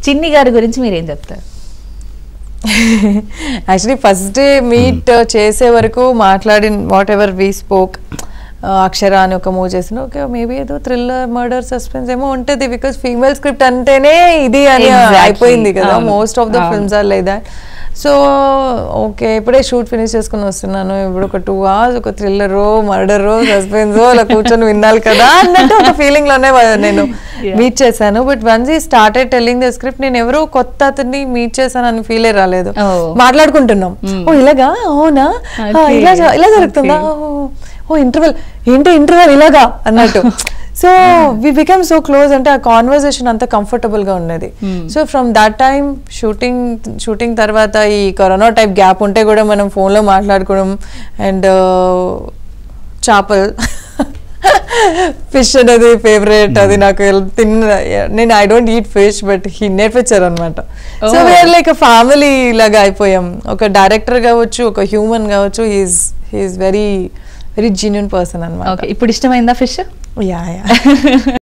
చిన్ని గారి గురించి మీరు ఏం చెప్తారు యాక్చువల్లీ ఫస్ట్ డే మీట్ చేసే వరకు మాట్లాడి whatever we spoke Akshara అని ఒక మూవ్ చేసిన ఓకే మేబీ ఏదో థ్రిల్లర్ మర్డర్ సస్పెన్స్ ఏమో ఉంటుంది బికాస్ ఫీమేల్ స్క్రిప్ట్ అంటేనే ఇది అని Exactly. అయిపోయింది కదా అవును. మోస్ట్ ఆఫ్ ద అవును. Films are like that so okay ఇప్పుడే షూట్ ఫినిష్ చేసుకుని వస్తున్నాను ఇప్పుడు ఒక టూ అవర్స్ ఒక థ్రిల్లరో మర్డరో సస్పెన్సో అలా కూర్చొని వినాలి కదా అన్నట్టు ఒక ఫీలింగ్ లోనే వా- నేను Yeah. మీట్ చేశాను but once he started telling the script నేను ఎవరో కొత్త అతన్ని మీట్ చేశాను అని ఫీలే రాలేదు Oh. మాట్లాడుకుంటున్నాం ఓ ఇలాగా అవునా ఆ, Okay. ఇలా జ- ఇలా జరుగుతుందా Okay. ఓ, ఓ ఇంటర్వెల్ ఏంటి ఇంటర్వెల్ ఇలాగా అన్నట్టు so we become so close అంటే ఆ కాన్వర్సేషన్ అంత కంఫర్టబుల్ గా ఉన్నది so from that time shooting shooting తర్వాత ఈ కరోనా టైప్ గ్యాప్ ఉంటే కూడా మనం phone లో మాట్లాడుకోవడం అండ్ చేపలు ఫిష్ అనేది ఫేవరెట్ అది నాకు ఎల్- తిన్న నేను I don't eat fish but he నేర్పించారు అనమాట so Oh. Where like family లాగా అయిపోయాం ఒక డైరెక్టర్ కావచ్చు ఒక హ్యూమన్ కావచ్చు he's he's very very genuine person అనమాట ఓకే ఇప్పుడు ఇష్టమైందా ఫిష్ యా యా